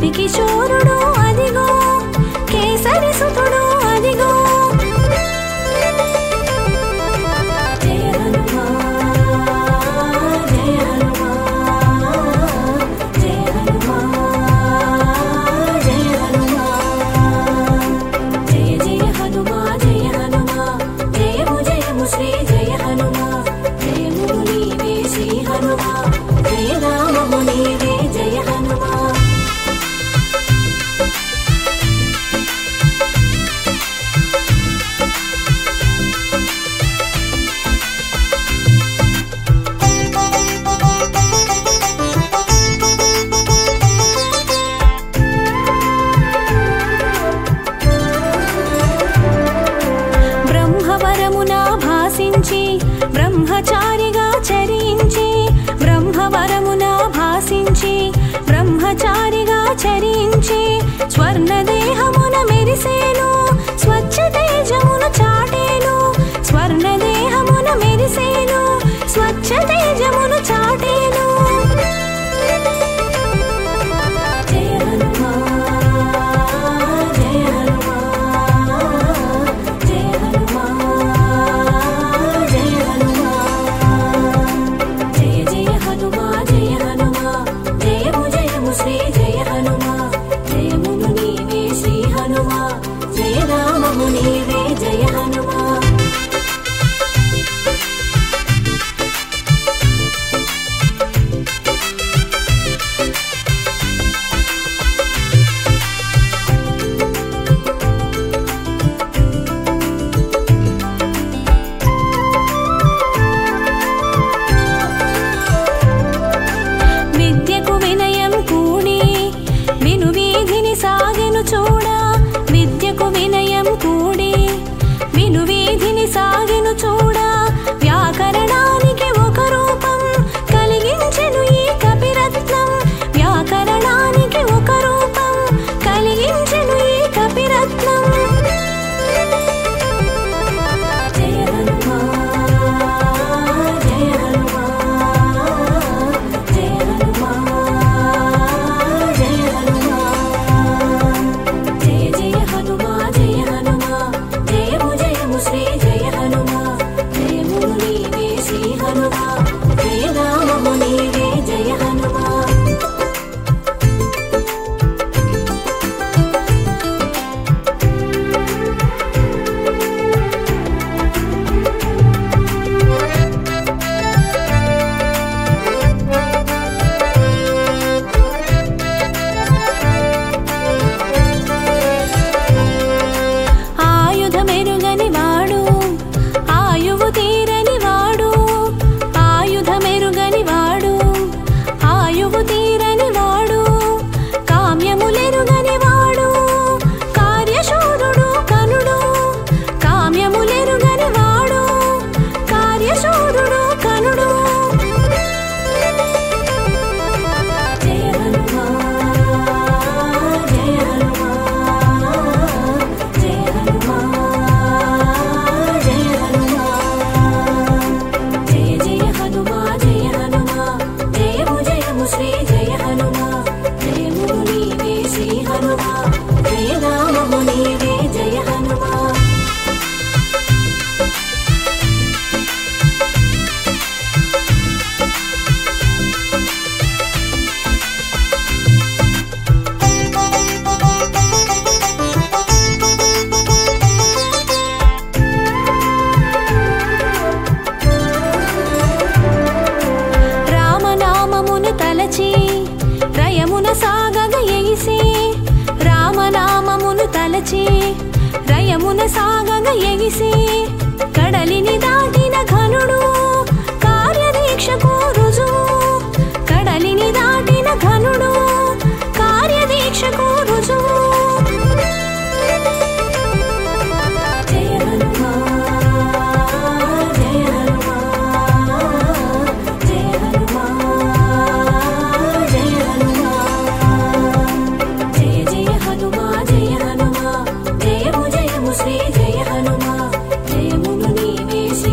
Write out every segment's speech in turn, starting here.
కవి కిశోరుడు అదిగో కేసరి సుతుడు అదిగో జయ హనుమా జయ హనుమా జయ హనుమా జయ హనుమా జయ జయ హనుమా జయ హనుమా జయము జయము శ్రీ జయ హనుమా జయము నీవే శ్రీ హనుమా జయ నామము నీవే జయ హనుమా బ్రహ్మవరమున భాసించి బ్రహ్మచారిగా చరించి బ్రహ్మవరమున భాసించి బ్రహ్మచారిగా చరించి స్వర్ణదేహమున మెరిసేను స్వచ్ఛ తేజమును చాటేను స్వర్ణదేహమున మెరిసేను స్వచ్ఛ తేజమును చాటేను జయ హనుమా జయ హనుమా జయ హనుమా జయ హనుమా జయ జయ హనుమా జయ హనుమా జయము జయము శ్రీ జయ హనుమా జయమును నీవే శ్రీ హనుమా జయ నామము నీవే జయ హనుమా విద్యకు వినయం కూడి విను వీధిని సాగెను చూడా విద్యకు వినయం కూడి విను వీధిని సాగెను చూడా వ్యాకరణానికి ఒక రూపం కలిగించెను ఈ కపిరత్నం వ్యాకరణానికి ఒక రూపం కలిగించెను ఈ కపిరత్నం జయ హనుమా జయ హనుమా జయ హనుమా జయ హనుమా జయ జయ హనుమా జయ హనుమా జయము జయము శ్రీ జయ హనుమా జయము నీవే శ్రీ హనుమా జయ నామము నీవే జయ హనుమా ఆయుధమెరుగని వాడు ఆయువు తీరని వాడు ఆయుధమెరుగని వాడు ఆయువు తీరని వాడు కామ్యములెరుగని వాడు కార్యశూరుడు కనుడు కామ్యములెరుగని వాడు కార్యశూరుడు కనుడు జయ హనుమా జయ హనుమా జయ హనుమా జయ హనుమా జయ జయ హనుమా జయ హనుమా జయము జయము శ్రీ జయ హనుమా జయము నీవే శ్రీ హనుమా జయ నామము నీవే జయ హనుమా రామనామమును తలచి రయమున సాగగ ఎగిసి రామనామమును తలచి రయమున సాగగ ఎగిసి కడలిని దాటిన ఘనుడు కార్యదీక్షకు రుజువు కడలిని దాటిన ఘనుడు కార్యదీక్షకు రుజువు జయ హనుమా జయ హనుమా జయ హనుమా జయ హనుమా జయ జయ హనుమా జయ హనుమా జయము జయము శ్రీ జయ హనుమా జయమును నీవే శ్రీ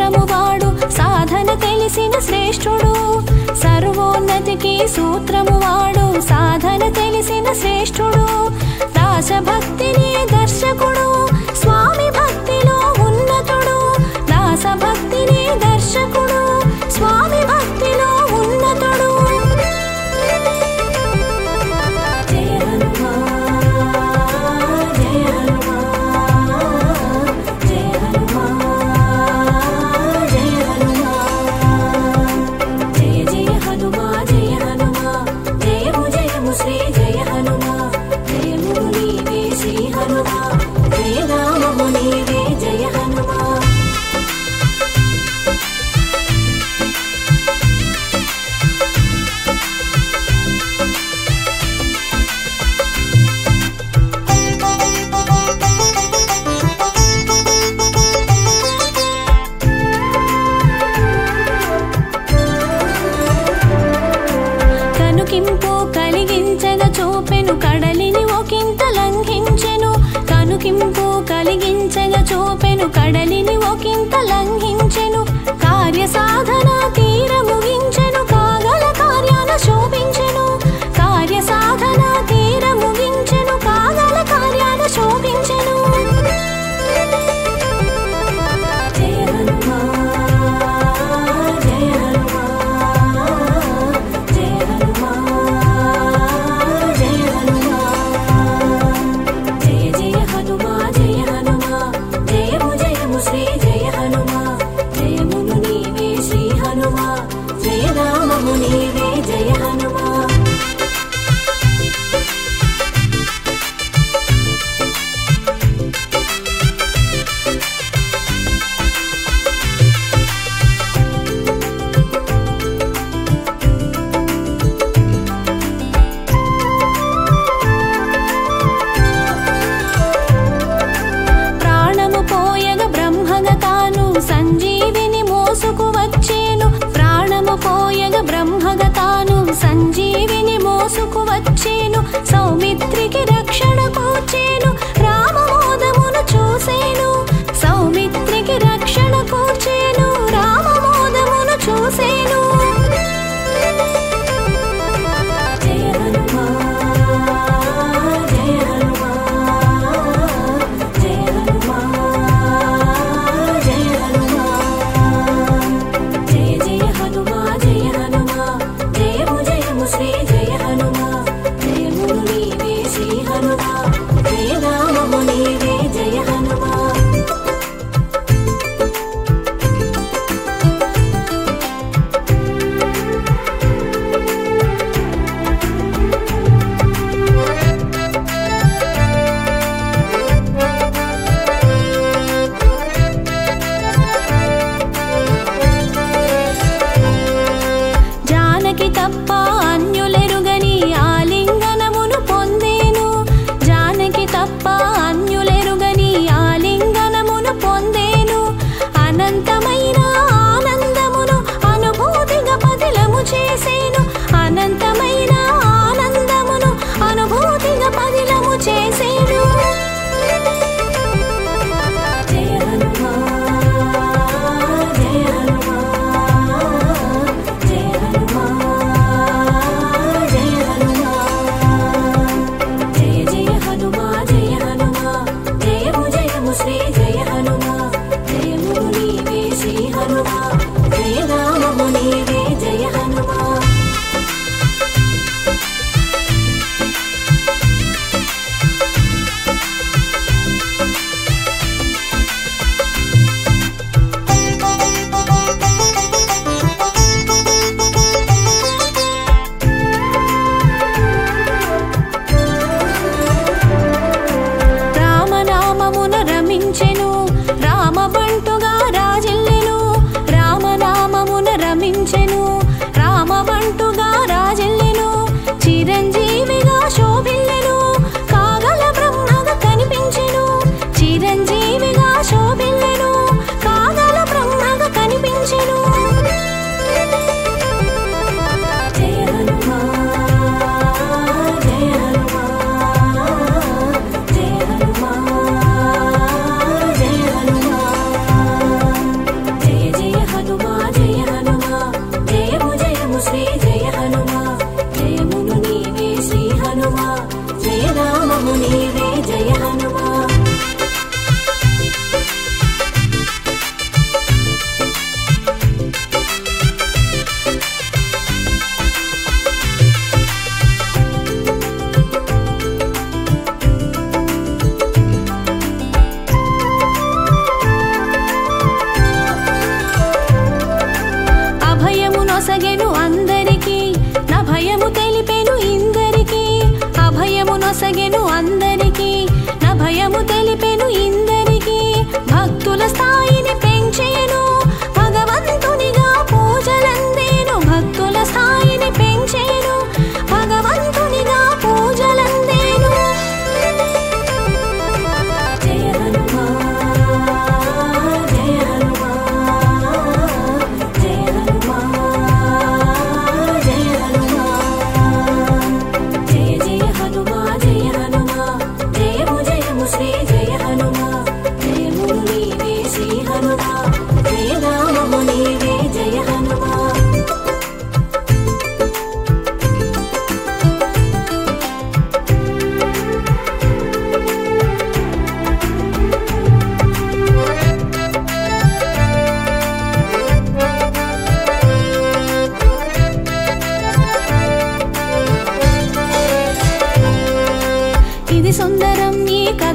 సూత్రము వాడు సాధన తెలిసిన శ్రేష్ఠుడు సర్వోన్నతికి సూత్రము వాడు సాధన తెలిసిన శ్రేష్ఠుడు దాసభక్తిని దర్శకుడు స్వామి భక్తిలో ఉన్నతుడు దాసభక్తిని దర్శకుడు స్వామి భక్తిలో ఉన్నతుడు జయ హనుమా జయ హనుమా జయ హనుమా జయ హనుమా జయ జయ హనుమా జయ హనుమా జయము జయము శ్రీ జయ హనుమా జయము నీవే శ్రీ హనుమా జయ నామము నీవే జయ హనుమా కనుకింపు కలిగించగ చూపెను కడలిని ఒకంత లంఘించెను కనుకింపు కలిగించగ చూపెను కడలిని ఒకంత లంఘించెను కార్య సాధన తీర ముగించెను కాగల కార్యాన శోభించెను కార్య సాధన తీర ముగించెను కాగల కార్యాన శోభించెను జయ హనుమా జయ హనుమా జయ హనుమా జయ హనుమా జయ జయ హనుమా జయ హనుమా జయము జయము శ్రీ జయ హనుమా జయమును నీవే శ్రీ హనుమా జయ నామము నీవే జయ హనుమా ప్రాణము పోయగ బ్రహ్మగ తాను సంజీవిని మోసుకు వచ్చేను ప్రాణము పోయగ బ్రహ్మగ తాను సంజీవిని మోసుకు వచ్చేను సౌమిత్రికి రక్షణ కూర్చేను రామమోదమును చూసేను సౌమిత్రికి రక్షణ కూర్చేను రామమోదమును చూసేను జయ హనుమా జయ హనుమా జయ హనుమా జయ హనుమా జయ జయ హనుమా జయ హనుమా జయము జయము శ్రీ జయ హనుమా జయము నీవే శ్రీ హనుమా జయ నామము నీవే జయ హనుమా జానకి తప్ప అన్యులెరుగని ఆలింగనమును పొందేను జానకి తప్ప అన్యులెరుగని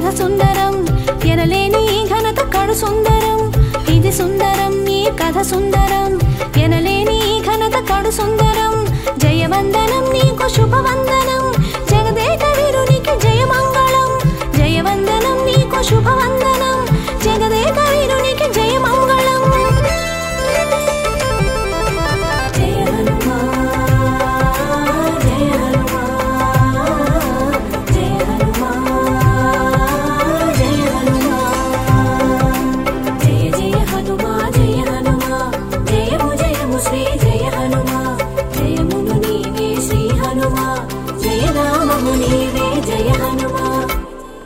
కథ సుందరం ఎనలేని ఈ ఘనత కడు సుందరం ఇది సుందరం ఈ కథ సుందరం